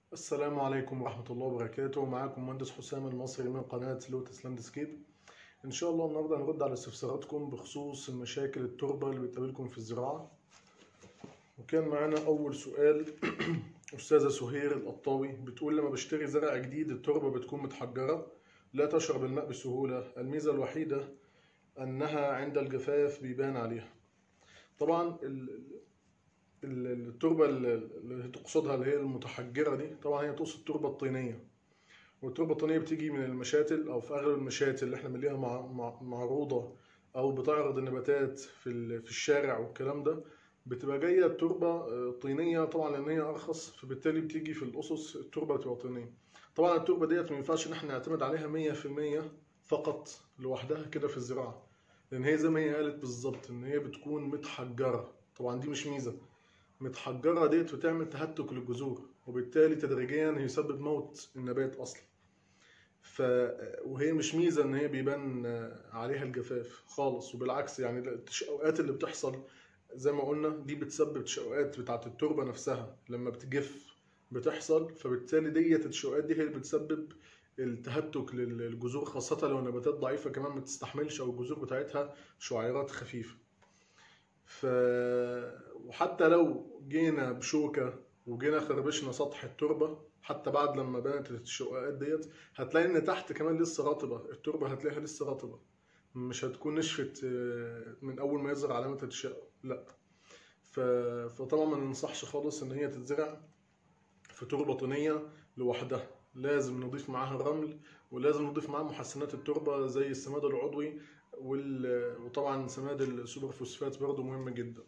السلام عليكم ورحمة الله وبركاته معاكم مهندس حسام المصري من قناة لوتس لاندسكيب إن شاء الله النهاردة هنرد على استفساراتكم بخصوص المشاكل التربة اللي بتقابلكم في الزراعة وكان معانا أول سؤال أستاذة سهير القطاوي بتقول لما بشتري زرع جديد التربة بتكون متحجرة لا تشرب الماء بسهولة الميزة الوحيدة أنها عند الجفاف بيبان عليها طبعا ال- ال- التربة اللي تقصدها اللي هي المتحجرة دي طبعا هي تقصد التربة الطينية والتربة الطينية بتيجي من المشاتل أو في أغلب المشاتل اللي احنا بنلاقيها مع- مع- معروضة أو بتعرض النباتات في ال- في الشارع والكلام ده بتبقى جاية التربة آه، طينية طبعا لأن هي أرخص فبالتالي بتيجي في الأسس التربة بتبقى طينية طبعا التربة ديت ما ينفعش إن احنا نعتمد عليها مية في المية فقط لوحدها كده في الزراعة لأن هي زي ما هي قالت بالظبط إن هي بتكون متحجرة طبعا دي مش ميزة متحجرة ديت بتعمل تهتك للجذور وبالتالي تدريجيا هيسبب موت النبات أصلا ف وهي مش ميزة إن هي بيبان عليها الجفاف خالص وبالعكس يعني التشققات اللي بتحصل زي ما قلنا دي بتسبب تشققات بتاعة التربة نفسها لما بتجف بتحصل فبالتالي ديت التشققات دي هي اللي بتسبب التهتك للجذور خاصة لو النباتات ضعيفة كمان ما تستحملش أو الجذور بتاعتها شعيرات خفيفة ف وحتى لو جينا بشوكة وجينا خربشنا سطح التربة حتى بعد لما بانت الشققات ديت هتلاقي ان تحت كمان لسه رطبة التربة هتلاقيها لسه رطبة مش هتكون نشفت آه، من اول ما يظهر علامة التشقق لا ف... فطبعا ما ننصحش خالص ان هي تتزرع في تربة طينية لوحدها لازم نضيف معاها الرمل ولازم نضيف معاها محسنات التربة زي السماد العضوي وال... وطبعا سماد السوبر فوسفات برضو مهم جدا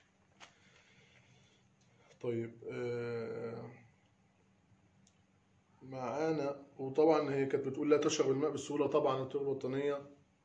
طيب آه، معانا وطبعا هي كانت بتقول لا تشرب الماء بسهولة طبعا التربة الطينية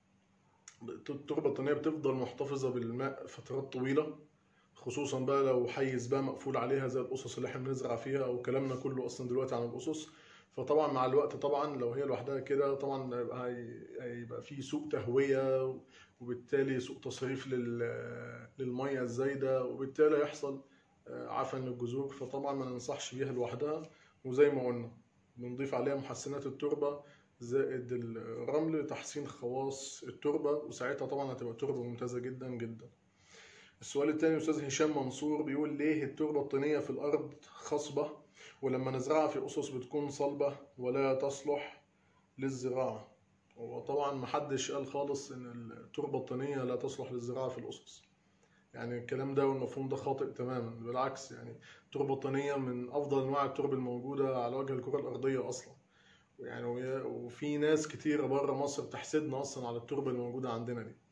التربة الطينية بتفضل محتفظة بالماء فترات طويلة خصوصا بقى لو حيز بقى مقفول عليها زي الأسس اللي احنا بنزرع فيها أو كلامنا كله أصلا دلوقتي عن الأسس فطبعا مع الوقت طبعا لو هي لوحدها كده طبعا هيبقى هي- هيبقى في سوء تهوية وبالتالي سوء تصريف لل- للمية الزايدة وبالتالي هيحصل آه، عفن للجذور فطبعا ما ننصحش بيها لوحدها وزي ما قلنا بنضيف عليها محسنات التربة زائد الرمل لتحسين خواص التربة وساعتها طبعا هتبقى تربة ممتازة جدا جدا السؤال التاني أستاذ هشام منصور بيقول ليه التربة الطينية في الأرض خصبة ولما نزرعها في أسس بتكون صلبة ولا تصلح للزراعة هو طبعا محدش قال خالص إن التربة الطينية لا تصلح للزراعة في الأسس يعني الكلام ده والمفهوم ده خاطئ تماما بالعكس يعني التربة الطينية من أفضل أنواع التربة الموجودة على وجه الكرة الأرضية أصلا يعني وهي- وفي ناس كتيرة بره مصر تحسدنا أصلا على التربة الموجودة عندنا دي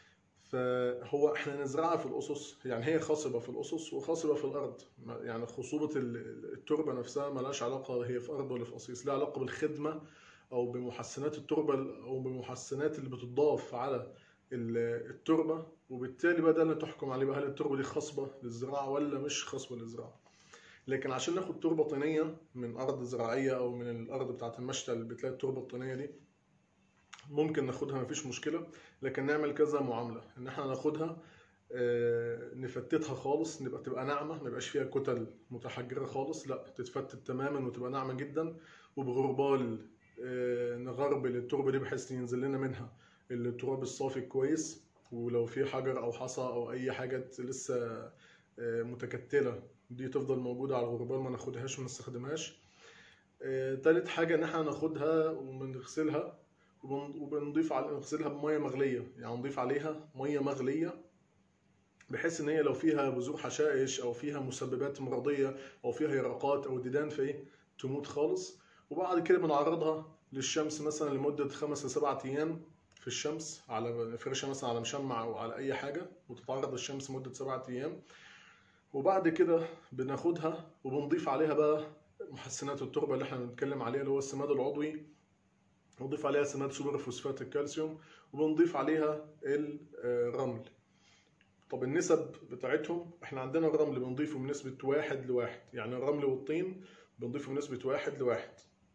فهو احنا نزرعها في الأسس يعني هي خصبة في الأسس وخصبة في الأرض ما- يعني خصوبة ال- التربة نفسها ملهاش علاقة هي في أرض ولا في قصيص لها علاقة بالخدمة أو بمحسنات التربة أو بمحسنات اللي بتضاف على ال- التربة وبالتالي بقى ده اللي تحكم عليه بقى هل التربة دي خصبة للزراعة ولا مش خصبة للزراعة لكن عشان ناخد تربة طينية من أرض زراعية أو من الأرض بتاعة المشتل اللي بتلاقي التربة الطينية دي ممكن ناخدها مفيش مشكلة لكن نعمل كذا معاملة إن إحنا ناخدها آه، نفتتها خالص نبقى تبقى ناعمة ما يبقاش فيها كتل متحجرة خالص لا تتفتت تماما وتبقى ناعمة جدا وبغربال آه، نغربل التربة دي بحيث ينزل لنا منها التراب الصافي كويس ولو في حجر أو حصى أو أي حاجة لسه آه، متكتلة دي تفضل موجودة على الغربال ما ناخدهاش وما نستخدمهاش آه، تالت حاجة إن احنا ناخدها ونغسلها وبن- وبنضيف على نغسلها بمية مغلية يعني نضيف عليها مية مغلية بحيث ان هي لو فيها بذور حشائش او فيها مسببات مرضيه او فيها يرقات او ديدان فايه تموت خالص وبعد كده بنعرضها للشمس مثلا لمده خمس لسبعة ايام في الشمس على نفرشها مثلا على مشمع او على اي حاجه وتتعرض للشمس مده سبعة ايام وبعد كده بناخدها وبنضيف عليها بقى محسنات التربه اللي احنا بنتكلم عليها اللي هو السماد العضوي ونضيف عليها سماد سوبر فوسفات الكالسيوم وبنضيف عليها الرمل طب النسب بتاعتهم احنا عندنا الرمل بنضيفه بنسبة واحد لواحد يعني الرمل والطين بنضيفه بنسبة واحد لواحد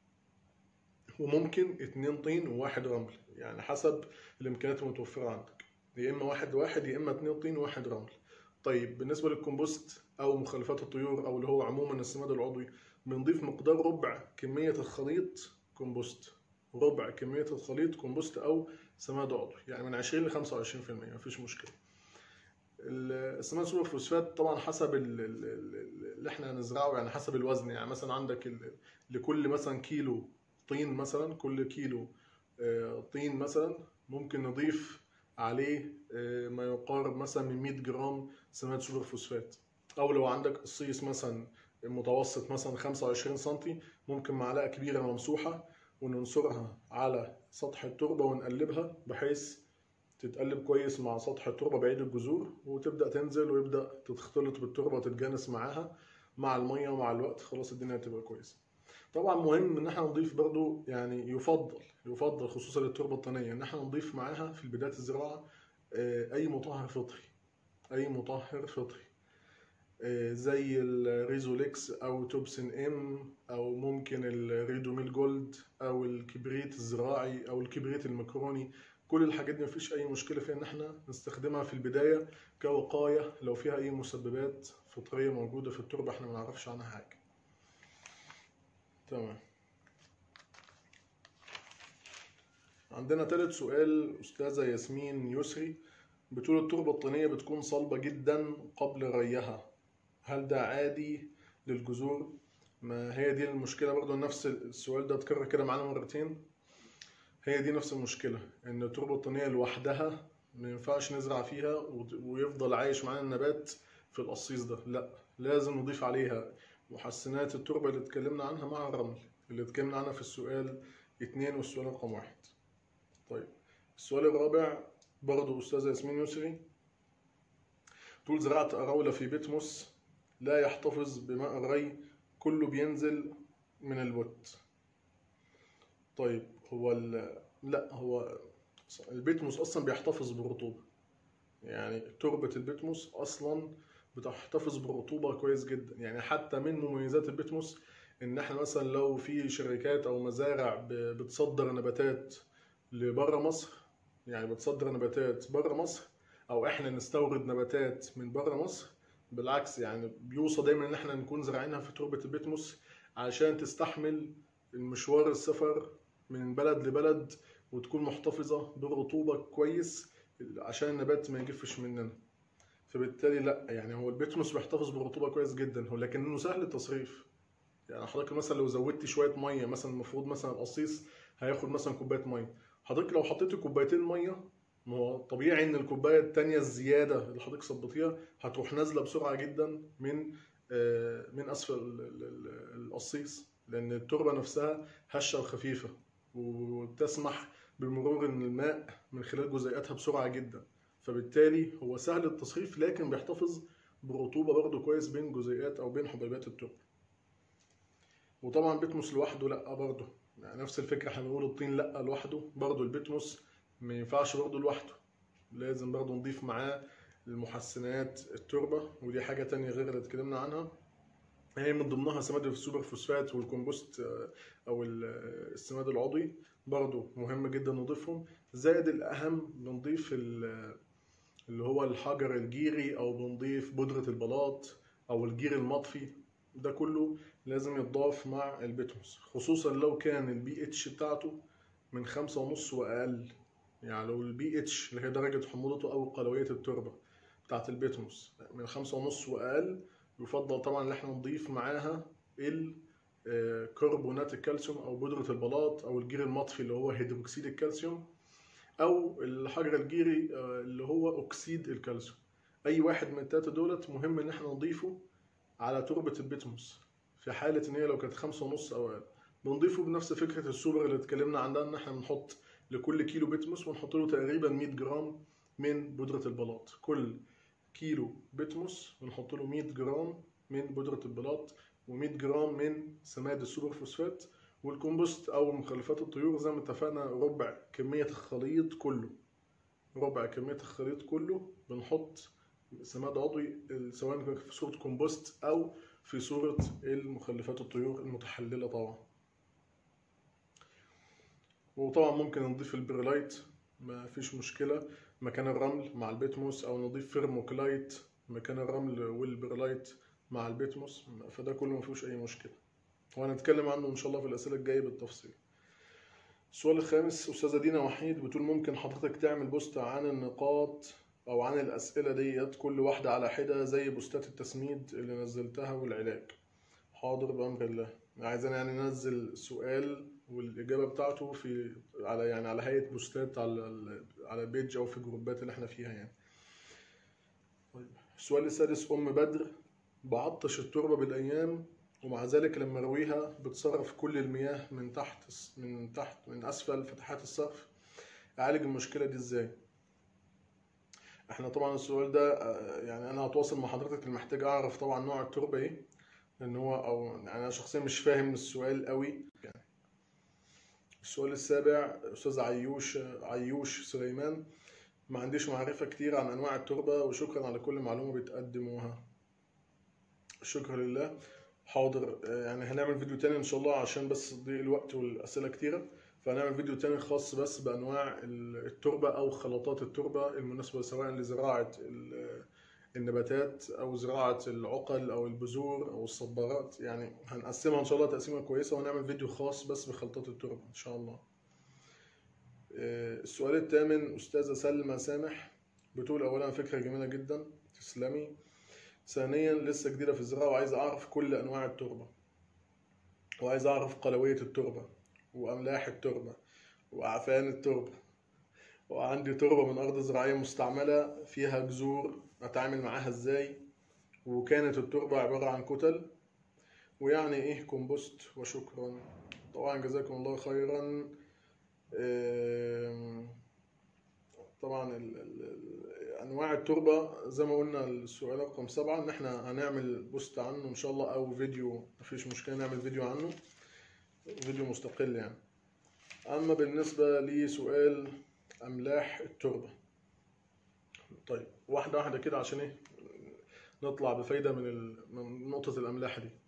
وممكن اتنين طين وواحد رمل يعني حسب الامكانيات المتوفرة عندك يا اما واحد لواحد يا اما اتنين طين وواحد رمل طيب بالنسبه للكمبوست او مخلفات الطيور او اللي هو عموما السماد العضوي بنضيف مقدار ربع كميه الخليط كومبوست ربع كميه الخليط كومبوست او سماد عضوي يعني من 20 ل 25% مفيش مشكله السماد سوبر فوسفات طبعا حسب ال- ال- ال- اللي احنا هنزرعه يعني حسب الوزن يعني مثلا عندك ال- لكل مثلا كيلو طين مثلا كل كيلو آه، طين مثلا ممكن نضيف عليه آه، ما يقارب مثلا من 100 جرام سماد سوبر فوسفات او لو عندك قصيص مثلا متوسط مثلا 25 سنتي ممكن معلقه كبيره ممسوحه وننصرها على سطح التربه ونقلبها بحيث تتقلب كويس مع سطح التربه بعيد الجذور وتبدا تنزل ويبدا تختلط بالتربه وتتجانس معاها مع الميه ومع الوقت خلاص الدنيا هتبقى كويسه طبعا مهم ان احنا نضيف برضو يعني يفضل يفضل خصوصا للتربه الطينيه ان احنا نضيف معاها في بدايه الزراعه آه، اي مطهر فطري اي مطهر فطري آه، زي الريزوليكس او توبسين ام او ممكن الريدوميل جولد او الكبريت الزراعي او الكبريت المكروني كل الحاجات دي مفيش اي مشكله فيها ان احنا نستخدمها في البدايه كوقايه لو فيها اي مسببات فطريه موجوده في التربه احنا ما نعرفش عنها حاجه تمام عندنا تالت سؤال أستاذة ياسمين يسري بتقول التربة الطينية بتكون صلبة جدا قبل ريها هل ده عادي للجذور؟ ما هي دي المشكلة برضو نفس السؤال ده اتكرر كده معانا مرتين هي دي نفس المشكلة إن التربة الطينية لوحدها ما ينفعش نزرع فيها وت- ويفضل عايش معانا النبات في القصيص ده لا لازم نضيف عليها محسنات التربة اللي اتكلمنا عنها مع الرمل اللي اتكلمنا عنها في السؤال اتنين والسؤال رقم واحد طيب السؤال الرابع برضه أستاذة ياسمين يسري تقول زرعت أراولة في بيتموس لا يحتفظ بماء الري كله بينزل من البوت طيب هو ال... لا هو البيتموس أصلا بيحتفظ بالرطوبة يعني تربة البيتموس أصلا بتحتفظ بالرطوبة كويس جدا يعني حتى من مميزات البيتموس إن إحنا مثلا لو في شركات أو مزارع ب- بتصدر نباتات لبره مصر يعني بتصدر نباتات بره مصر او احنا نستورد نباتات من بره مصر بالعكس يعني بيوصى دايما ان احنا نكون زارعينها في تربة البيتموس عشان تستحمل المشوار السفر من بلد لبلد وتكون محتفظة بالرطوبة كويس عشان النبات ما يجفش مننا فبالتالي لا يعني هو البيتموس بيحتفظ بالرطوبة كويس جدا هو لكنه سهل التصريف يعني حضرتك مثلا لو زودت شوية مية مثلا المفروض مثلا القصيص هياخد مثلا كوباية مية حضرتك لو حطيت كوبايتين ميه ما هو طبيعي ان الكوبايه التانية الزياده اللي حضرتك صبتيها هتروح نازله بسرعه جدا من آه، من اسفل ال- ال- ال- القصيص لان التربه نفسها هشه وخفيفه وتسمح بمرور ان الماء من خلال جزيئاتها بسرعه جدا فبالتالي هو سهل التصريف لكن بيحتفظ بالرطوبه برضه كويس بين جزيئات او بين حبيبات التربه وطبعا بيتموس لوحده لا برضه يعني نفس الفكره احنا بنقول الطين لا لوحده برضه البيتموس ما ينفعش برضه لوحده لازم برضه نضيف معاه المحسنات التربه ودي حاجه تانية غير اللي اتكلمنا عنها هي من ضمنها سماد السوبر فوسفات والكمبوست آه، او ال- آه، السماد العضوي برضه مهم جدا نضيفهم زائد الاهم بنضيف ال- اللي هو الحجر الجيري او بنضيف بودره البلاط او الجير المطفي ده كله لازم يتضاف مع البيتموس خصوصا لو كان البي اتش بتاعته من خمسة ونص وأقل يعني لو البي اتش اللي هي درجة حموضته أو قلوية التربة بتاعت البيتموس من خمسة ونص وأقل يفضل طبعا إن احنا نضيف معاها ال آه، كربونات الكالسيوم أو بودرة البلاط أو الجير المطفي اللي هو هيدروكسيد الكالسيوم أو الحجر الجيري آه، اللي هو أكسيد الكالسيوم أي واحد من التلاتة دولت مهم إن احنا نضيفه على تربة البيتموس في حالة إن هي لو كانت خمسة ونص أو أقل بنضيفه بنفس فكرة السوبر اللي اتكلمنا عنها إن احنا بنحط لكل كيلو بيتموس بنحط له تقريبا 100 جرام من بودرة البلاط كل كيلو بيتموس بنحط له 100 جرام من بودرة البلاط و100 جرام من سماد السوبر فوسفات والكمبوست أو مخلفات الطيور زي ما اتفقنا ربع كمية الخليط كله ربع كمية الخليط كله بنحط سماد عضوي سواء كان في صورة كومبوست أو في صورة المخلفات الطيور المتحللة طبعا وطبعا ممكن نضيف البريلايت ما فيش مشكلة مكان الرمل مع البيتموس أو نضيف فيرموكلايت مكان الرمل والبرلايت مع البيتموس فده كله ما فيهوش اي مشكله وهنتكلم عنه ان شاء الله في الاسئله الجايه بالتفصيل السؤال الخامس استاذه دينا وحيد بتقول ممكن حضرتك تعمل بوست عن النقاط او عن الاسئله ديت كل واحده على حده زي بوستات التسميد اللي نزلتها والعلاج حاضر بامر الله عايزين يعني ننزل سؤال والاجابه بتاعته في على يعني على هيئه بوستات على ال- على بيج او في جروبات اللي احنا فيها يعني طيب السؤال السادس ام بدر بعطش التربه بالايام ومع ذلك لما ارويها بتصرف كل المياه من تحت من تحت من اسفل فتحات السقف اعالج المشكله دي ازاي احنا طبعا السؤال ده آه، يعني انا هتواصل مع حضرتك اللي محتاج اعرف طبعا نوع التربه ايه لان هو او يعني انا شخصيا مش فاهم السؤال قوي يعني السؤال السابع استاذ عيوش عيوش سليمان ما عنديش معرفة كتير عن انواع التربة وشكرا على كل معلومة بتقدموها شكرا لله حاضر آه، يعني هنعمل فيديو تاني ان شاء الله عشان بس ضيق الوقت والاسئلة كتيرة فهنعمل فيديو تاني خاص بس بانواع ال- التربة او خلطات التربة المناسبة سواء لزراعة ال- النباتات او زراعة العقل او البذور او الصبارات يعني هنقسمها ان شاء الله تقسيمة كويسة ونعمل فيديو خاص بس بخلطات التربة ان شاء الله آه، السؤال الثامن أستاذة سلمى سامح بتقول أولا فكرة جميلة جدا تسلمي ثانيا لسه جديدة في الزراعة وعايز أعرف كل أنواع التربة وعايز أعرف قلوية التربة وأملاح التربة وأعفان التربة وعندي تربة من أرض زراعية مستعملة فيها جذور أتعامل معاها إزاي وكانت التربة عبارة عن كتل ويعني إيه كومبوست وشكرا طبعا جزاكم الله خيرا آم، طبعا ال- ال- ال- انواع التربه زي ما قلنا السؤال رقم سبعة ان احنا هنعمل بوست عنه ان شاء الله او فيديو مفيش مشكله نعمل فيديو عنه فيديو مستقل يعني اما بالنسبه لسؤال املاح التربه طيب واحده واحده كده عشان ايه نطلع بفايده من ال- من نقطه الاملاح دي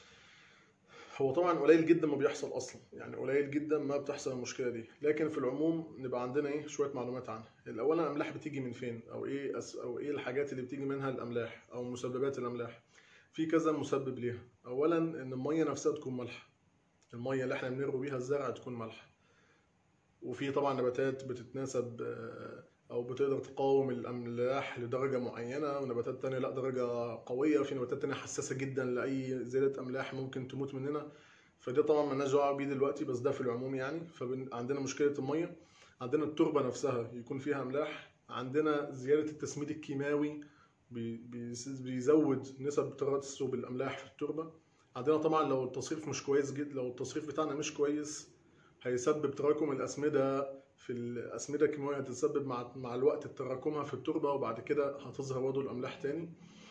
هو طبعا قليل جدا ما بيحصل اصلا يعني قليل جدا ما بتحصل المشكله دي لكن في العموم نبقى عندنا ايه شويه معلومات عنها الاولا الاملاح بتيجي من فين او ايه أس او ايه الحاجات اللي بتيجي منها الاملاح او مسببات الاملاح في كذا مسبب ليها اولا ان الميه نفسها تكون مالحه الميه اللي احنا بنروي بيها الزرع تكون مالحه وفي طبعا نباتات بتتناسب آه، او بتقدر تقاوم الاملاح لدرجه معينه ونباتات تانية لا درجه قويه في نباتات تانية حساسه جدا لاي زياده املاح ممكن تموت مننا فده طبعا مالناش دعوه بيه دلوقتي بس ده في العموم يعني فعندنا مشكله الميه عندنا التربه نفسها يكون فيها املاح عندنا زياده التسميد الكيماوي بي- بيس- بيزود نسب ترسب الاملاح في التربه عندنا طبعا لو التصريف مش كويس جدا لو التصريف بتاعنا مش كويس هيسبب تراكم الاسمده في الاسمده الكيماويه هتسبب مع مع الوقت تراكمها في التربه وبعد كده هتظهر برضه الاملاح تاني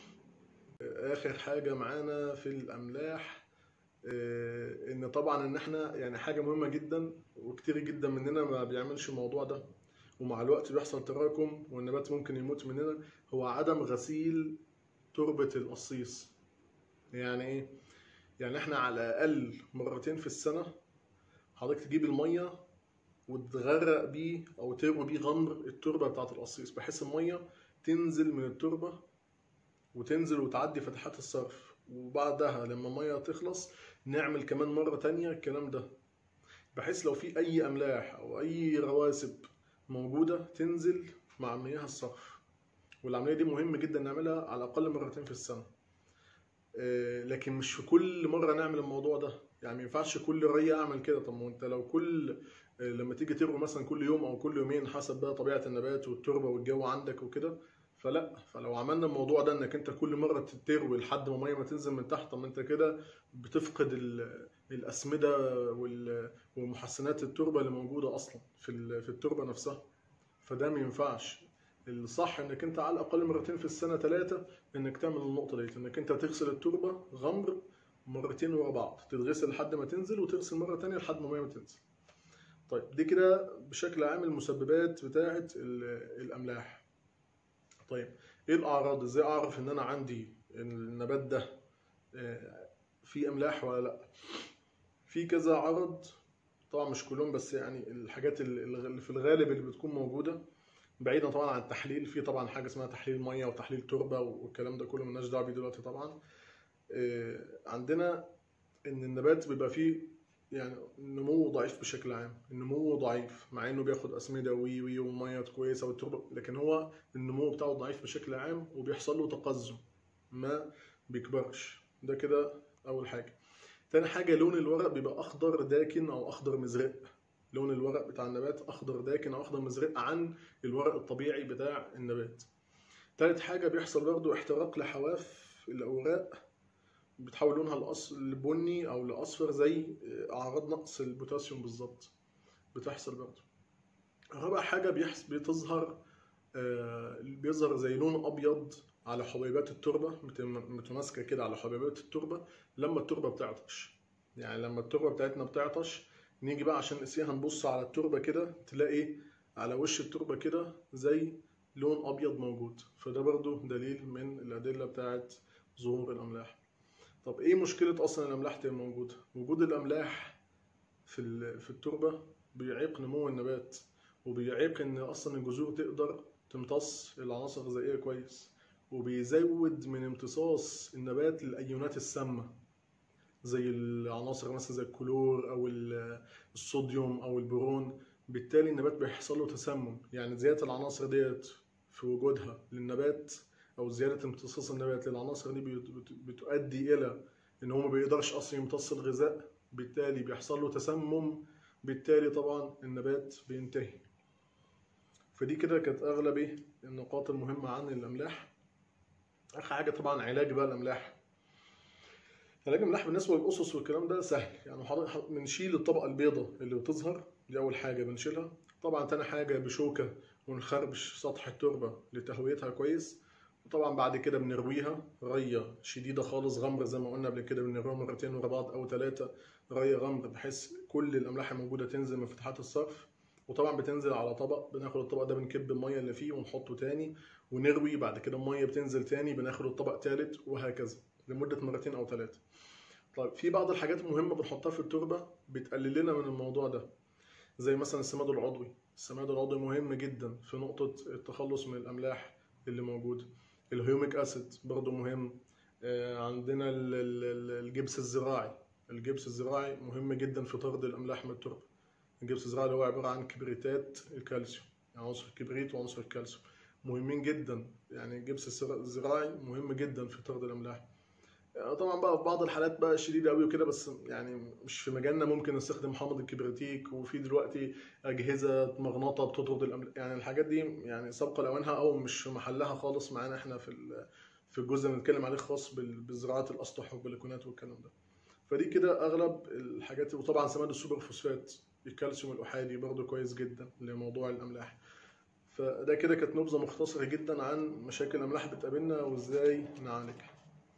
اخر حاجه معانا في الاملاح آه، ان طبعا ان احنا يعني حاجه مهمه جدا وكتير جدا مننا ما بيعملش الموضوع ده ومع الوقت بيحصل تراكم والنبات ممكن يموت مننا هو عدم غسيل تربه القصيص يعني ايه يعني احنا على الاقل مرتين في السنه حضرتك تجيب الميه وتغرق بيه او تروي بيه غمر التربه بتاعت القصيص بحيث الميه تنزل من التربه وتنزل وتعدي فتحات الصرف وبعدها لما الميه تخلص نعمل كمان مره تانية الكلام ده بحيث لو في اي املاح او اي رواسب موجوده تنزل مع مياه الصرف والعمليه دي مهم جدا نعملها على الاقل مرتين في السنه آه، لكن مش في كل مره نعمل الموضوع ده يعني ما ينفعش كل ريه اعمل كده طب ما هو انت لو كل آه، لما تيجي تروي مثلا كل يوم او كل يومين حسب بقى طبيعه النبات والتربه والجو عندك وكده فلا فلو عملنا الموضوع ده انك انت كل مره تروي لحد ما الميه ما تنزل من تحت طب ما انت كده بتفقد ال- الاسمده وال- ومحسنات التربه اللي موجوده اصلا في ال- في التربه نفسها فده ما ينفعش الصح انك انت على الاقل مرتين في السنه ثلاثه انك تعمل النقطه ديت انك انت تغسل التربه غمر مرتين ورا بعض تتغسل لحد ما تنزل وتغسل مره تانية لحد ما الميه ما تنزل طيب دي كده بشكل عام المسببات بتاعه ال- الاملاح طيب ايه الاعراض ازاي اعرف ان انا عندي النبات ده آه، فيه املاح ولا لا في كذا عرض طبعا مش كلهم بس يعني الحاجات اللي اللي في الغالب اللي بتكون موجوده بعيدا طبعا عن التحليل في طبعا حاجه اسمها تحليل ميه وتحليل تربه والكلام ده كله ملناش دعوه بيه دلوقتي طبعا آه، عندنا ان النبات بيبقى فيه يعني نموه ضعيف بشكل عام النمو ضعيف مع انه بياخد اسمده وي وي وميه كويسه والتربه لكن هو النمو بتاعه ضعيف بشكل عام وبيحصل له تقزم ما بيكبرش ده كده اول حاجه تاني حاجه لون الورق بيبقى اخضر داكن او اخضر مزرق لون الورق بتاع النبات اخضر داكن او اخضر مزرق عن الورق الطبيعي بتاع النبات تالت حاجه بيحصل برضو احتراق لحواف الاوراق بتحول لونها لأص... لبني او لاصفر زي اعراض نقص البوتاسيوم بالظبط بتحصل برضه رابع حاجه بيحس بتظهر آه، بيظهر زي لون ابيض على حبيبات التربه مت- متماسكه كده على حبيبات التربه لما التربه بتعطش يعني لما التربه بتاعتنا بتعطش نيجي بقى عشان نقيسيها نبص على التربه كده تلاقي على وش التربه كده زي لون ابيض موجود فده برضو دليل من الادله بتاعت ظهور الاملاح طب ايه مشكله اصلا الاملاح تبقى موجوده وجود الاملاح في ال- في التربه بيعيق نمو النبات وبيعيق ان اصلا الجذور تقدر تمتص العناصر الغذائيه كويس وبيزود من امتصاص النبات للايونات السامه زي العناصر مثلا زي الكلور او ال- الصوديوم او البورون بالتالي النبات بيحصل له تسمم يعني زياده العناصر ديت في وجودها للنبات او زياده امتصاص النبات للعناصر دي بت- بت- بتؤدي الى ان هو ما بيقدرش اصلا يمتص الغذاء بالتالي بيحصل له تسمم بالتالي طبعا النبات بينتهي فدي كده كانت اغلب إيه؟ النقاط المهمه عن الاملاح اخر حاجه طبعا علاج بقى الاملاح علاج الاملاح بالنسبه للاسس والكلام ده سهل يعني حضرتك بنشيل الطبقه البيضاء اللي بتظهر دي اول حاجه بنشيلها طبعا تاني حاجه بشوكه ونخربش سطح التربه لتهويتها كويس وطبعا بعد كده بنرويها ريه شديده خالص غمر زي ما قلنا قبل كده بنرويها مرتين ورا بعض او ثلاثه ريه غمر بحيث كل الاملاح الموجوده تنزل من فتحات الصرف وطبعا بتنزل على طبق بناخد الطبق ده بنكب الميه اللي فيه ونحطه تاني ونروي بعد كده الميه بتنزل تاني بناخد الطبق تالت وهكذا لمده مرتين او ثلاثه طيب في بعض الحاجات المهمه بنحطها في التربه بتقلل لنا من الموضوع ده زي مثلا السماد العضوي السماد العضوي مهم جدا في نقطه التخلص من الاملاح اللي موجوده الهيوميك اسيد برضو مهم آه، عندنا ال- ال- ال- الجبس الزراعي الجبس الزراعي مهم جدا في طرد الاملاح من التربه الجبس الزراعي اللي هو عباره عن كبريتات الكالسيوم يعني عنصر الكبريت وعنصر الكالسيوم مهمين جدا يعني الجبس الزرا- الزراعي مهم جدا في طرد الاملاح آه، طبعا بقى في بعض الحالات بقى شديده قوي وكده بس يعني مش في مجالنا ممكن نستخدم حامض الكبريتيك وفي دلوقتي اجهزه مغناطه بتطرد الاملاح يعني الحاجات دي يعني سابقه لاوانها او مش في محلها خالص معانا احنا في ال- في الجزء اللي بنتكلم عليه خاص بال- بزراعه الاسطح والبلكونات والكلام ده فدي كده اغلب الحاجات وطبعا سماد السوبر فوسفات الكالسيوم الاحادي برضه كويس جدا لموضوع الاملاح فده كده كانت نبذه مختصره جدا عن مشاكل الاملاح بتقابلنا وازاي نعالجها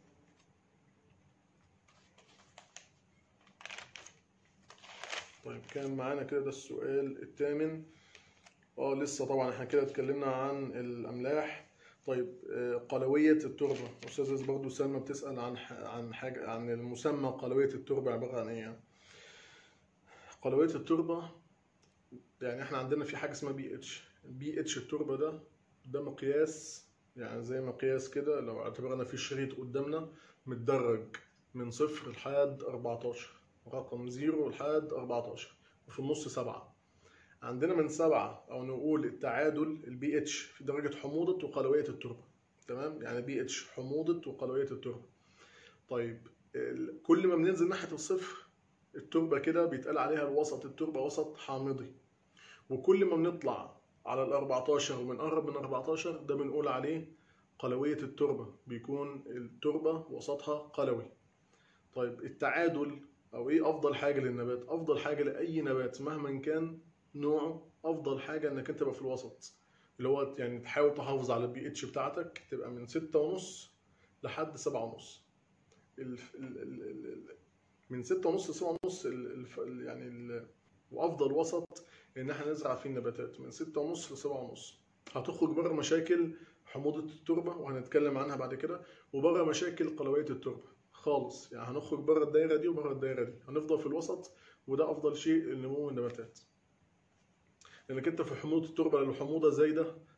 طيب كان معانا كده ده السؤال الثامن اه لسه طبعا احنا كده اتكلمنا عن الاملاح طيب آه، قلوية التربة أستاذة برضه سلمى بتسأل عن ح- عن حاجة عن المسمى قلوية التربة عبارة عن إيه يعني؟ قلوية التربة يعني احنا عندنا في حاجة اسمها بي اتش البي اتش التربة ده ده مقياس يعني زي مقياس كده لو اعتبرنا في شريط قدامنا متدرج من صفر لحد 14 رقم زيرو لحد 14 وفي النص سبعة عندنا من سبعة أو نقول التعادل البي اتش في درجة حموضة وقلوية التربة تمام يعني بي اتش حموضة وقلوية التربة طيب ال- كل ما بننزل ناحية الصفر التربة كده بيتقال عليها الوسط التربة وسط حامضي وكل ما بنطلع على ال 14 وبنقرب من 14 ده بنقول عليه قلوية التربة بيكون التربة وسطها قلوي طيب التعادل او ايه افضل حاجة للنبات افضل حاجة لاي نبات مهما كان نوعه افضل حاجة انك انت تبقى في الوسط اللي هو يعني تحاول تحافظ على البي اتش بتاعتك تبقى من ستة ونص لحد سبعة ونص ال ال ال ال ال من ستة ونص لسبعة ونص ال ال يعني ال وافضل وسط ان احنا نزرع فيه النباتات من ستة ونص لسبعة ونص هتخرج بره مشاكل حموضة التربة وهنتكلم عنها بعد كده وبره مشاكل قلوية التربة خالص يعني هنخرج بره الدايرة دي وبره الدايرة دي هنفضل في الوسط وده افضل شيء لنمو النباتات لانك انت في حموضة التربة لو الحموضة زايدة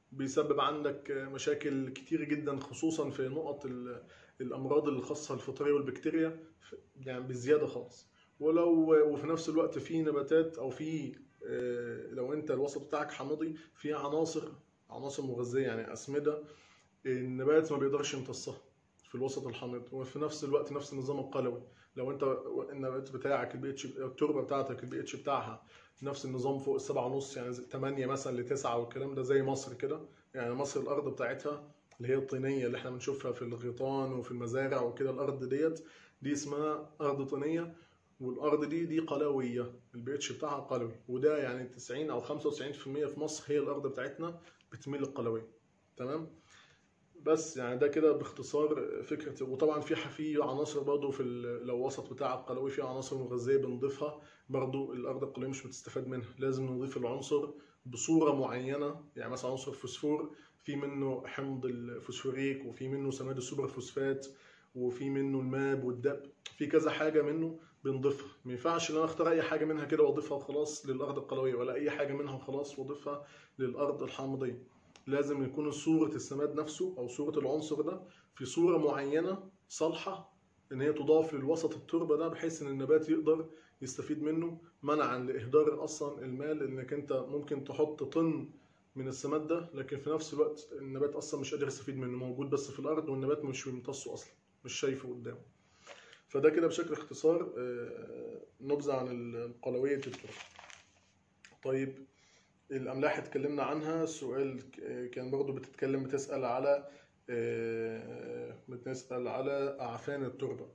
بيسبب عندك مشاكل كتير جدا خصوصا في نقط ال- الامراض الخاصه الفطريه والبكتيريا ف- يعني بزياده خالص ولو وفي نفس الوقت في نباتات او في آه، لو انت الوسط بتاعك حامضي في عناصر عناصر مغذيه يعني اسمده النبات ما بيقدرش يمتصها في الوسط الحامض وفي نفس الوقت نفس النظام القلوي لو انت النبات بتاعك البي اتش التربه بتاعتك البي اتش بتاعها نفس النظام فوق السبعة ونص يعني 8 مثلا لتسعة والكلام ده زي مصر كده يعني مصر الارض بتاعتها اللي هي الطينيه اللي احنا بنشوفها في الغيطان وفي المزارع وكده الارض ديت دي اسمها ارض طينيه والارض دي دي قلويه البي اتش بتاعها قلوي وده يعني 90 او 95% في مصر هي الارض بتاعتنا بتميل للقلويه تمام بس يعني ده كده باختصار فكره وطبعا في في عناصر برضه في ال- لو وسط بتاع القلوي في عناصر مغذيه بنضيفها برضه الارض القلويه مش بتستفاد منها لازم نضيف العنصر بصوره معينه يعني مثلا عنصر الفوسفور في منه حمض الفوسفوريك وفي منه سماد السوبر فوسفات وفي منه الماب والدب في كذا حاجه منه بنضيفها ما ينفعش ان انا اختار اي حاجه منها كده واضيفها وخلاص للارض القلويه ولا اي حاجه منها وخلاص واضيفها للارض الحامضيه لازم يكون صورة السماد نفسه أو صورة العنصر ده في صورة معينة صالحة إن هي تضاف للوسط التربة ده بحيث إن النبات يقدر يستفيد منه منعا لإهدار أصلا المال إنك أنت ممكن تحط طن من السماد ده لكن في نفس الوقت النبات أصلا مش قادر يستفيد منه موجود بس في الأرض والنبات مش بيمتصه أصلا مش شايفه قدامه فده كده بشكل اختصار آه، نبذة عن القلوية التربة طيب الأملاح اتكلمنا عنها السؤال ك- كان برضو بتتكلم بتسأل على آه، بتسأل على أعفان التربة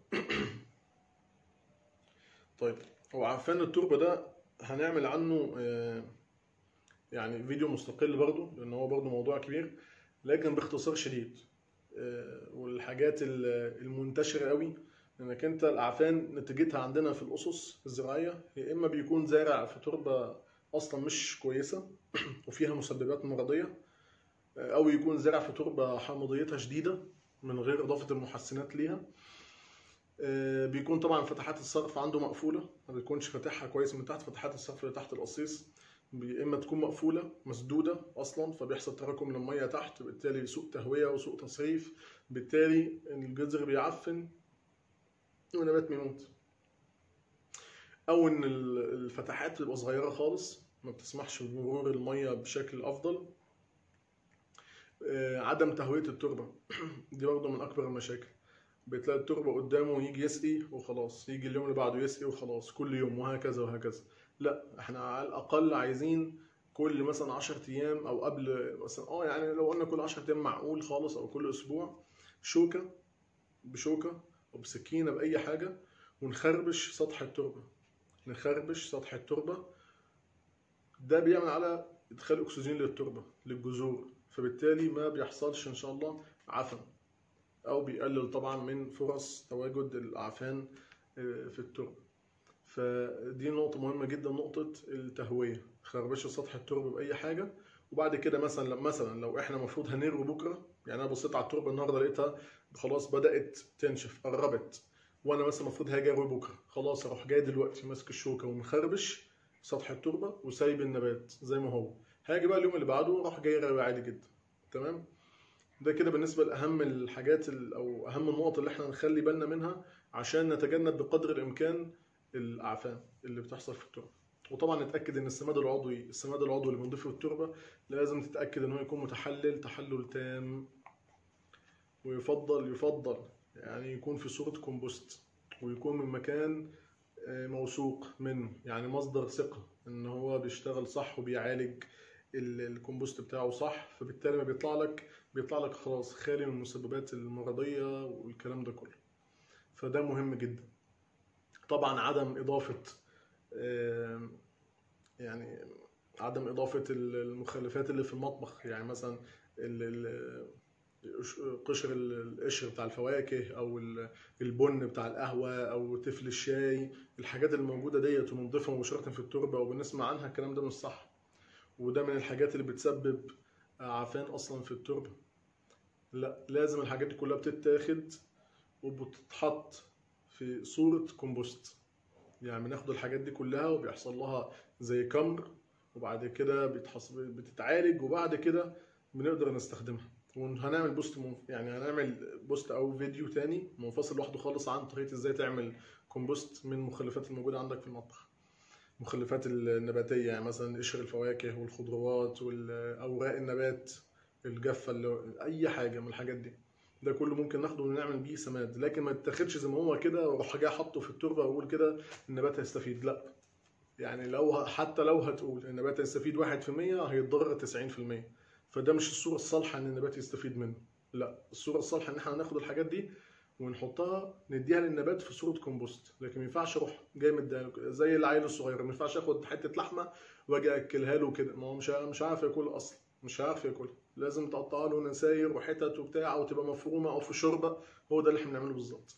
طيب هو عفان التربة ده هنعمل عنه آه، يعني فيديو مستقل برضو لأن هو برضو موضوع كبير لكن باختصار شديد آه، والحاجات ال- المنتشرة قوي انك انت الاعفان نتيجتها عندنا في الاسس الزراعيه يا اما بيكون زارع في تربه اصلا مش كويسه وفيها مسببات مرضيه او يكون زرع في تربه حامضيتها شديده من غير اضافه المحسنات ليها آه، بيكون طبعا فتحات الصرف عنده مقفوله ما بيكونش فاتحها كويس من تحت فتحات الصرف اللي تحت القصيص يا اما تكون مقفوله مسدوده اصلا فبيحصل تراكم للميه تحت بالتالي سوء تهويه وسوء تصريف بالتالي الجذر بيعفن والنبات بيموت او ان ال- الفتحات بتبقى صغيره خالص ما بتسمحش بمرور الميه بشكل افضل آه، عدم تهويه التربه دي برضه من اكبر المشاكل بتلاقي التربه قدامه يجي يسقي وخلاص يجي اليوم اللي بعده يسقي وخلاص كل يوم وهكذا وهكذا لا احنا على الاقل عايزين كل مثلا 10 ايام او قبل مثلا اه يعني لو قلنا كل 10 ايام معقول خالص او كل اسبوع شوكه بشوكه او بسكينه باي حاجه ونخربش سطح التربه نخربش سطح التربه ده بيعمل على ادخال اكسجين للتربه للجذور فبالتالي ما بيحصلش ان شاء الله عفن او بيقلل طبعا من فرص تواجد الاعفان آه، في التربه فدي نقطة مهمة جدا نقطة التهوية خربشة سطح التربة بأي حاجة وبعد كده مثلا مثلا لو احنا المفروض هنروي بكرة يعني أنا بصيت على التربة النهاردة لقيتها خلاص بدأت تنشف قربت وأنا مثلا المفروض هاجي أروي بكرة خلاص أروح جاي دلوقتي ماسك الشوكة ومخربش سطح التربة وسايب النبات زي ما هو هاجي بقى اليوم اللي بعده أروح جاي راوي عادي جدا تمام ده كده بالنسبة لأهم الحاجات ال- أو أهم النقط اللي احنا نخلي بالنا منها عشان نتجنب بقدر الإمكان الأعفان اللي بتحصل في التربة وطبعا نتأكد إن السماد العضوي السماد العضوي اللي بنضيفه التربة لازم تتأكد إن هو يكون متحلل تحلل تام ويفضل يفضل يعني يكون في صورة كومبوست ويكون من مكان آه، موثوق منه يعني مصدر ثقة إن هو بيشتغل صح وبيعالج ال- الكومبوست بتاعه صح فبالتالي ما بيطلع لك بيطلع لك خلاص خالي من المسببات المرضية والكلام ده كله فده مهم جدا طبعا عدم إضافة آم، يعني عدم إضافة المخلفات اللي في المطبخ يعني مثلا ال- ال- قشر ال- القشر بتاع الفواكه أو ال- البن بتاع القهوة أو تفل الشاي الحاجات اللي موجودة ديت وبنضيفها مباشرة في التربة وبنسمع عنها الكلام ده مش صح وده من الحاجات اللي بتسبب عفان أصلا في التربة لا لازم الحاجات دي كلها بتتاخد وبتتحط في صورة كومبوست يعني بناخد الحاجات دي كلها وبيحصل لها زي كمر وبعد كده بيتحص... بتتعالج وبعد كده بنقدر نستخدمها وهنعمل بوست منف... يعني هنعمل بوست او فيديو تاني منفصل لوحده خالص عن طريقه ازاي تعمل كومبوست من المخلفات الموجوده عندك في المطبخ المخلفات النباتيه يعني مثلا قشر الفواكه والخضروات واوراق النبات الجافه اللي اي حاجه من الحاجات دي ده كله ممكن ناخده ونعمل بيه سماد لكن ما يتاخدش زي ما هو كده واروح جاي حاطه في التربه واقول كده النبات هيستفيد لا يعني لو حتى لو هتقول النبات هيستفيد 1% هيتضرر 90% فده مش الصوره الصالحه ان النبات يستفيد منه لا الصوره الصالحه ان احنا ناخد الحاجات دي ونحطها نديها للنبات في صوره كومبوست لكن ما ينفعش اروح جاي مديها زي العيل الصغير ما ينفعش اخد حته لحمه واجي اكلها له كده ما هو مش مش عارف ياكل اصلا مش عارف ياكلها لازم تقطع له نساير وحتت وبتاع او تبقى مفرومه او في شوربه هو ده اللي احنا بنعمله بالظبط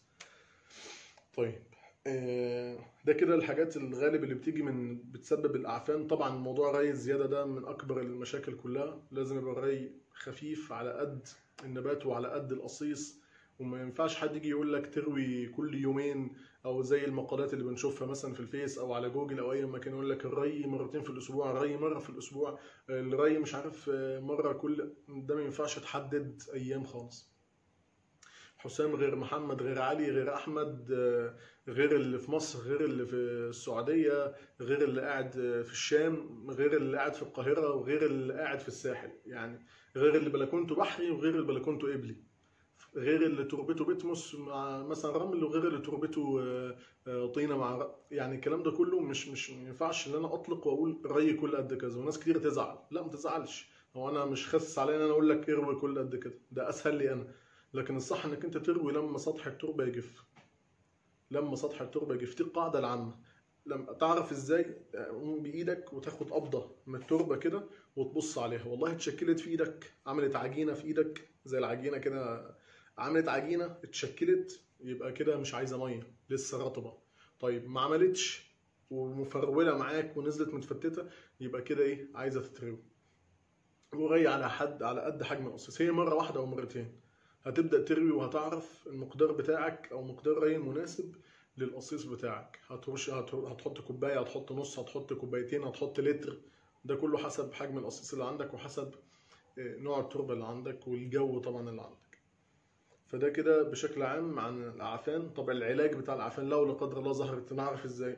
طيب آه، ده كده الحاجات الغالب اللي بتيجي من بتسبب الاعفان طبعا موضوع الري الزياده ده من اكبر المشاكل كلها لازم يبقى الري خفيف على قد النبات وعلى قد القصيص وما ينفعش حد يجي يقول لك تروي كل يومين او زي المقالات اللي بنشوفها مثلا في الفيس او على جوجل او اي مكان يقول لك الري مرتين في الاسبوع الري مره في الاسبوع الري مش عارف مره كل ده ما ينفعش تحدد ايام خالص حسام غير محمد غير علي غير احمد غير اللي في مصر غير اللي في السعوديه غير اللي قاعد في الشام غير اللي قاعد في القاهره وغير اللي قاعد في الساحل يعني غير اللي بلكونته بحري وغير اللي بلكونته قبلي غير اللي تربته بتمس مع مثلا رمل وغير اللي تربته آه، آه، طينه مع يعني الكلام ده كله مش مش ما ينفعش ان انا اطلق واقول ري كل قد كذا وناس كتير تزعل لا ما تزعلش هو انا مش خاسس عليا ان انا اقول لك اروي كل قد كده ده اسهل لي انا لكن الصح انك انت تروي لما سطح التربه يجف لما سطح التربه يجف دي القاعده العامه لما تعرف ازاي قوم بايدك وتاخد قبضه من التربه كده وتبص عليها والله اتشكلت في ايدك عملت عجينه في ايدك زي العجينه كده عملت عجينه اتشكلت يبقى كده مش عايزه ميه لسه رطبه طيب ما عملتش ومفروله معاك ونزلت متفتته يبقى كده ايه عايزه تتروي وري على حد على قد حجم القصيص هي مره واحده او مرتين هتبدا تروي وهتعرف المقدار بتاعك او مقدار ري المناسب للقصيص بتاعك هترش هتحط كوبايه هتحط نص هتحط كوبايتين هتحط لتر ده كله حسب حجم القصيص اللي عندك وحسب آه، نوع التربه اللي عندك والجو طبعا اللي عندك فده كده بشكل عام عن الاعفان طب العلاج بتاع الاعفان لو لا قدر الله ظهرت نعرف ازاي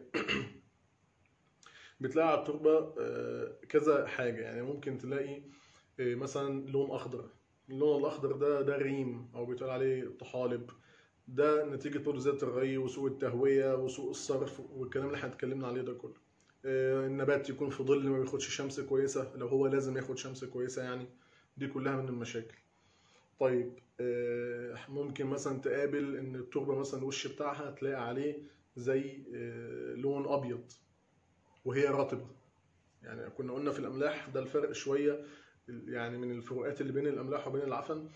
بتلاقي على التربه آه، كذا حاجه يعني ممكن تلاقي آه، مثلا لون اخضر اللون الاخضر ده ده ريم او بيتقال عليه طحالب ده نتيجه برضه زياده الري وسوء التهويه وسوء الصرف والكلام اللي احنا اتكلمنا عليه ده كله آه، النبات يكون في ظل ما بياخدش شمس كويسه لو هو لازم ياخد شمس كويسه يعني دي كلها من المشاكل طيب آه، ممكن مثلا تقابل ان التربه مثلا الوش بتاعها تلاقي عليه زي آه، لون ابيض وهي رطبه يعني كنا قلنا في الاملاح ده الفرق شويه يعني من الفروقات اللي بين الاملاح وبين العفن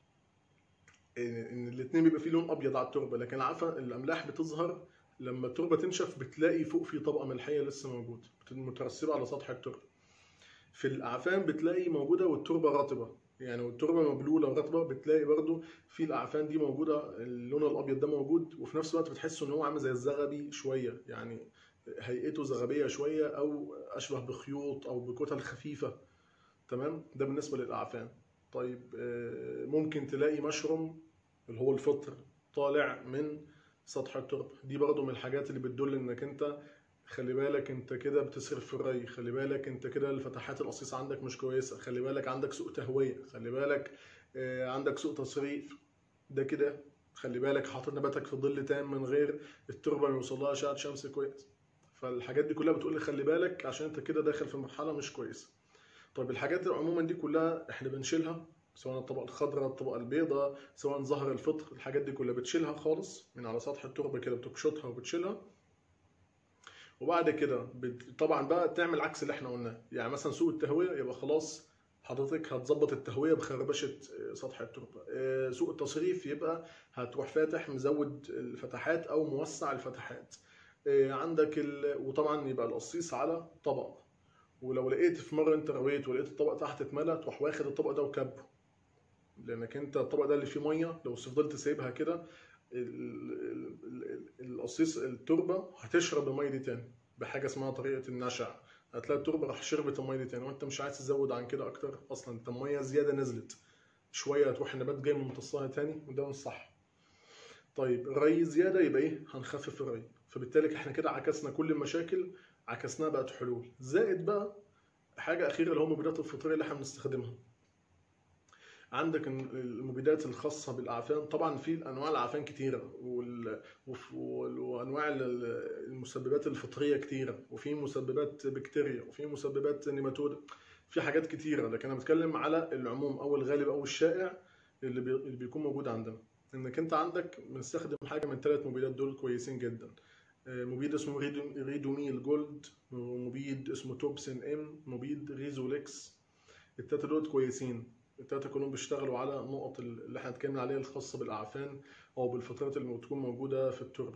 ان الاثنين بيبقى فيه لون ابيض على التربه لكن العفن الاملاح بتظهر لما التربه تنشف بتلاقي فوق في طبقه ملحيه لسه موجوده مترسبه على سطح التربه في الاعفان بتلاقي موجوده والتربه رطبه يعني والتربه مبلوله ورطبه بتلاقي برضو في الاعفان دي موجوده اللون الابيض ده موجود وفي نفس الوقت بتحس ان هو عامل زي الزغبي شويه يعني هيئته زغبيه شويه او اشبه بخيوط او بكتل خفيفه تمام ده بالنسبه للاعفان طيب آه، ممكن تلاقي مشروم اللي هو الفطر طالع من سطح التربه دي برضو من الحاجات اللي بتدل انك انت خلي بالك انت كده بتصرف في الري خلي بالك انت كده الفتحات القصيصه عندك مش كويسه خلي بالك عندك سوء تهويه خلي بالك آه، عندك سوء تصريف ده كده خلي بالك حاطط نباتك في ظل تام من غير التربه ما يوصلها اشعه شمس كويس فالحاجات دي كلها بتقول لي خلي بالك عشان انت كده داخل في مرحله مش كويسه طيب الحاجات عموما دي كلها احنا بنشيلها سواء الطبقه الخضراء الطبقه البيضاء سواء ظهر الفطر الحاجات دي كلها بتشيلها خالص من على سطح التربه كده بتكشطها وبتشيلها وبعد كده طبعا بقى تعمل عكس اللي احنا قلناه يعني مثلا سوء التهويه يبقى خلاص حضرتك هتظبط التهويه بخربشه آه، سطح التربه آه، سوء التصريف يبقى هتروح فاتح مزود الفتحات او موسع الفتحات آه، عندك ال... وطبعا يبقى القصيص على طبق ولو لقيت في مره انت رويت ولقيت الطبق تحت اتملى تروح واخد الطبق ده وكبه لانك انت الطبق ده اللي فيه ميه لو فضلت سايبها كده القصيص التربه هتشرب الميه دي تاني بحاجه اسمها طريقه النشع هتلاقي التربه راح شربت الميه دي تاني وانت مش عايز تزود عن كده اكتر اصلا انت الميه زياده نزلت شويه هتروح النبات جاي ممتصها تاني وده مش صح طيب الري زياده يبقى ايه هنخفف الري فبالتالي احنا كده عكسنا كل المشاكل عكسناها بقت حلول زائد بقى حاجه اخيره اللي هو المبيدات الفطريه اللي احنا بنستخدمها عندك المبيدات الخاصة بالأعفان طبعا في أنواع الأعفان كتيرة وال... وف- وال- وأنواع ال- المسببات الفطرية كتيرة وفي مسببات بكتيريا وفي مسببات نيماتود في حاجات كتيرة لكن أنا بتكلم على العموم أو الغالب أو الشائع اللي, بي... اللي بيكون موجود عندنا إنك أنت عندك بنستخدم حاجة من ثلاث مبيدات دول كويسين جدا آه، مبيد اسمه ريدو- ريدوميل جولد ومبيد اسمه توبسين ام مبيد ريزوليكس التلاتة دول كويسين التلاتة كلهم بيشتغلوا على نقط اللي احنا اتكلمنا عليها الخاصة بالأعفان أو بالفترات اللي بتكون موجودة في التربة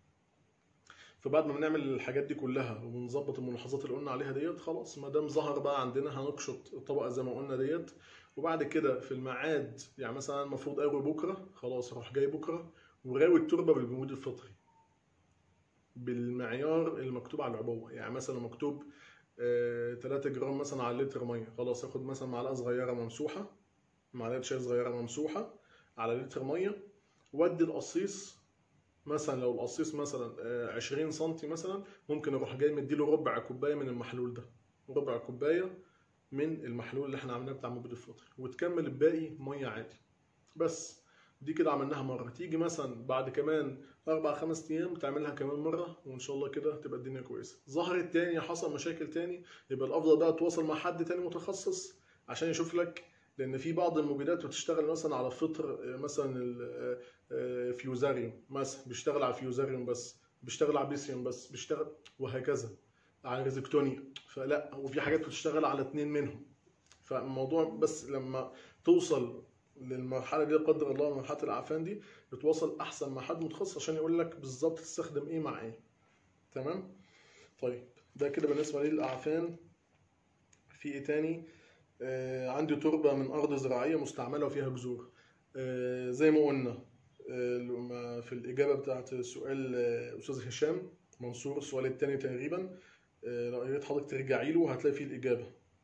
فبعد ما بنعمل الحاجات دي كلها ونظبط الملاحظات اللي قلنا عليها ديت خلاص ما دام ظهر بقى عندنا هنقشط الطبقة زي ما قلنا ديت وبعد كده في الميعاد يعني مثلا المفروض اروي بكرة خلاص اروح جاي بكرة وراوي التربة بالجمود الفطري بالمعيار المكتوب على العبوة يعني مثلا مكتوب 3 جرام مثلا على لتر ميه خلاص اخد مثلا معلقه صغيره ممسوحه معلقه شاي صغيره ممسوحه على لتر ميه وادي القصيص مثلا لو القصيص مثلا آه، 20 سنتي مثلا ممكن اروح جاي مديله ربع كوبايه من المحلول ده ربع كوبايه من المحلول اللي احنا عملناه بتاع المبيد الفطري وتكمل الباقي ميه عادي بس دي كده عملناها مره تيجي مثلا بعد كمان اربع خمس ايام تعملها كمان مره وان شاء الله كده تبقى الدنيا كويسه ظهرت تاني حصل مشاكل تاني يبقى الافضل بقى تواصل مع حد تاني متخصص عشان يشوف لك لان في بعض المبيدات بتشتغل مثلا على فطر آه، مثلا الفيوزاريوم مثلا بيشتغل على الفيوزاريوم بس بيشتغل على بيسيوم بس بيشتغل وهكذا على ريزكتونيا فلا وفي حاجات بتشتغل على اتنين منهم فالموضوع بس لما توصل للمرحله دي لا قدر الله مرحله الاعفان دي بتواصل احسن مع حد متخصص عشان يقول لك بالظبط تستخدم ايه مع ايه تمام طيب ده كده بالنسبه للاعفان في ايه تاني آه عندي تربه من ارض زراعيه مستعمله وفيها جذور آه زي ما قلنا آه لما في الاجابه بتاعت سؤال آه استاذ هشام منصور السؤال التاني تقريبا آه لو يا ريت حضرتك ترجعي له هتلاقي فيه الاجابه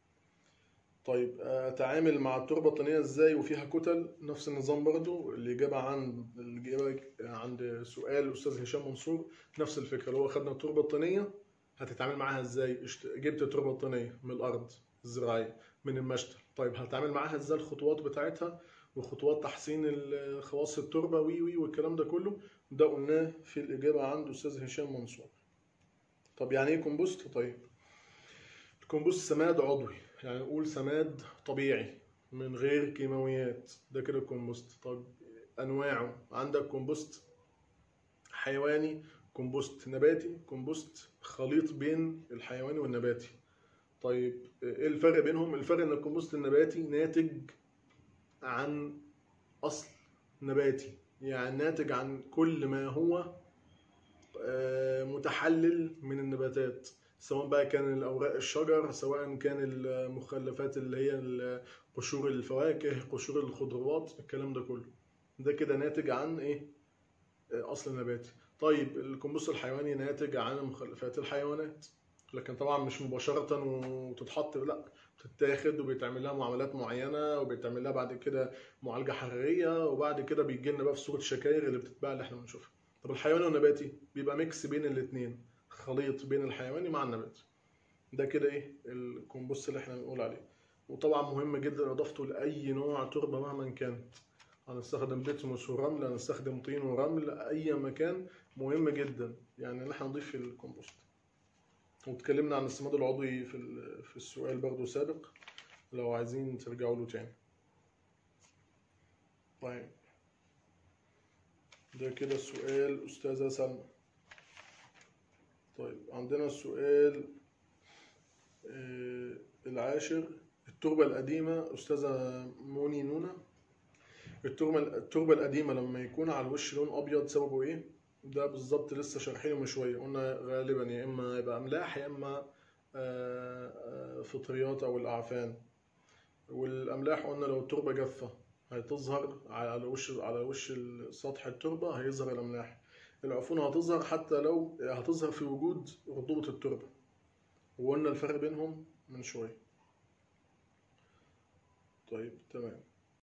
طيب اتعامل مع التربه الطينيه ازاي وفيها كتل نفس النظام برضو الاجابه عن الاجابه عند سؤال الاستاذ هشام منصور نفس الفكره اللي هو خدنا التربه الطينيه هتتعامل معاها ازاي اشت- جبت التربه الطينيه من الارض الزراعيه من المشتل طيب هتعامل معاها ازاي الخطوات بتاعتها وخطوات تحسين ال- خواص التربه وي وي والكلام ده كله ده قلناه في الاجابه عند استاذ هشام منصور طب يعني ايه كومبوست طيب الكومبوست سماد عضوي يعني نقول سماد طبيعي من غير كيماويات ده كده الكومبوست طب انواعه عندك كومبوست حيواني كومبوست نباتي كومبوست خليط بين الحيواني والنباتي طيب ايه الفرق بينهم الفرق ان الكومبوست النباتي ناتج عن اصل نباتي يعني ناتج عن كل ما هو آه، متحلل من النباتات سواء بقى كان الأوراق الشجر سواء كان المخلفات اللي هي ال- قشور الفواكه قشور الخضروات الكلام ده كله ده كده ناتج عن ايه آه، اصل نباتي طيب الكمبوست الحيواني ناتج عن مخلفات الحيوانات لكن طبعا مش مباشرة وتتحط لا بتتاخد وبيتعمل لها معاملات معينة وبيتعمل لها بعد كده معالجة حرارية وبعد كده بيجي لنا بقى في صورة شكاير اللي بتتباع اللي احنا بنشوفها طب الحيواني والنباتي بيبقى ميكس بين الاتنين خليط بين الحيواني مع النباتي ده كده ايه الكومبوست اللي احنا بنقول عليه وطبعا مهم جدا اضافته لاي نوع تربه مهما كانت هنستخدم بيتموس ورمل هنستخدم طين ورمل اي مكان مهم جدا يعني ان احنا نضيف في الكومبوست واتكلمنا عن السماد العضوي في ال- في السؤال برضو سابق لو عايزين ترجعوا له تاني طيب ده كده السؤال أستاذة سلمى طيب عندنا السؤال آه، العاشر التربة القديمة أستاذة موني نونا التربة التربة القديمة لما يكون على الوش لون أبيض سببه إيه؟ ده بالظبط لسه شارحينه من شوية قلنا غالبا يا إما يبقى أملاح يا إما آه، آه، فطريات أو الأعفان والأملاح قلنا لو التربة جافة هتظهر على وش على وش سطح التربة هيظهر الأملاح العفونة هتظهر حتى لو هتظهر في وجود رطوبة التربة وقلنا الفرق بينهم من شوية طيب تمام